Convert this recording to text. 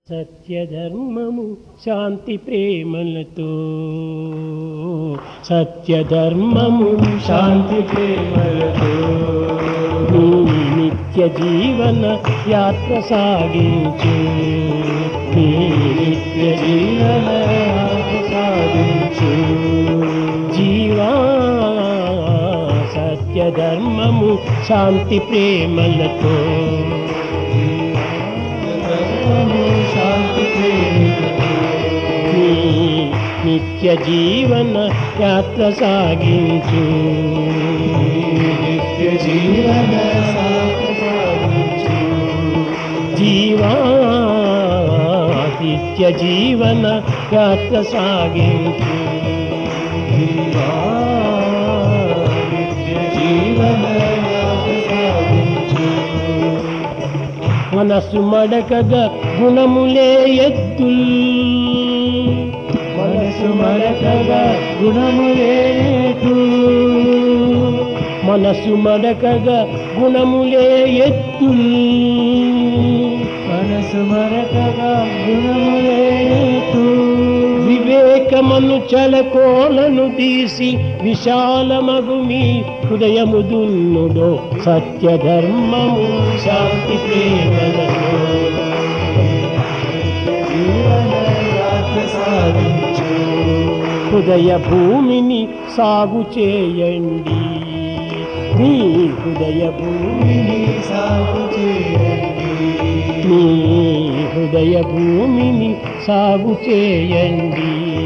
సత్యధర్మము శాంతి ప్రేమలతో సత్యధర్మము శాంతి ప్రేమలతో నీ నిత్య జీవన యాత్ర సాగించు నీ నిత్య జీవన యాత్ర సాగించు జీవా సత్యధర్మము శాంతి ప్రేమలతో నీ నిత్య జీవన యాత్ర సాగించు నిత్య జీవన జీవా నిత్య జీవన యాత్ర సాగించు జీవా నిత్య జీవన యాత్ర సాగించు మనసు మడకగా గుణములే ఎద్దుల్ మనసు మడకగా గుణములే మనసు మడకగా గుణములే ఎద్దుల్ మనసు మడకగా గుణములే వివేకమను చలకోలను తీసి విశాలమగు మీ హృదయము దున్నుడో సత్యధర్మము శాంతి ప్రేమలతో హృదయ భూమిని సాగు చేయండి మీ హృదయ భూమిని సాగు చేయండి మీ హృదయ భూమిని సాగు చేయండి